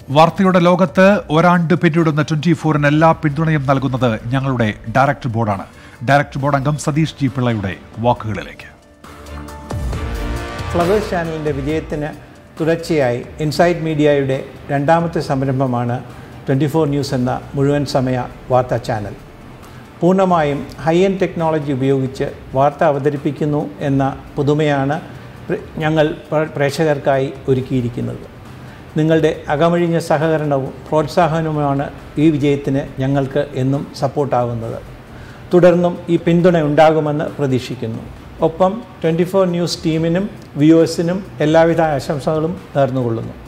വാർത്തയുടെ ലോകത്ത് ഒരാണ്ട് പിന്നിടുന്ന ട്വന്റി ഫോറിന് എല്ലാ പിന്തുണയും നൽകുന്നത് ഞങ്ങളുടെ ഡയറക്ടർ ബോർഡാണ് ഡയറക്ടർ ബോർഡ് അംഗം സതീഷ് ജി പിള്ളയുടെ വാക്കുകളിലേക്ക് ഫ്ലവേഴ്സ് ചാനലിൻ്റെ വിജയത്തിന് തുടർച്ചയായി ഇൻസൈറ്റ് മീഡിയയുടെ രണ്ടാമത്തെ സംരംഭമാണ് ട്വൻറ്റി ഫോർ ന്യൂസ് എന്ന മുഴുവൻ സമയ വാർത്താ ചാനൽ പൂർണ്ണമായും ഹൈ എൻഡ് ടെക്നോളജി ഉപയോഗിച്ച് വാർത്ത അവതരിപ്പിക്കുന്നു എന്ന പുതുമയാണ് പ്ര- ഞങ്ങൾ പ്ര- പ്രേക്ഷകർക്കായി ഒരുക്കിയിരിക്കുന്നത് നിങ്ങളുടെ അകമഴിഞ്ഞ സഹകരണവും പ്രോത്സാഹനവുമാണ് ഈ വിജയത്തിന് ഞങ്ങൾക്ക് എന്നും സപ്പോർട്ടാകുന്നത് തുടർന്നും ഈ പിന്തുണ ഉണ്ടാകുമെന്ന് പ്രതീക്ഷിക്കുന്നു ഒപ്പം ട്വൻറ്റി ഫോർ ന്യൂസ് ടീമിനും വ്യൂവേഴ്സിനും എല്ലാവിധ ആശംസകളും നേർന്നുകൊള്ളുന്നു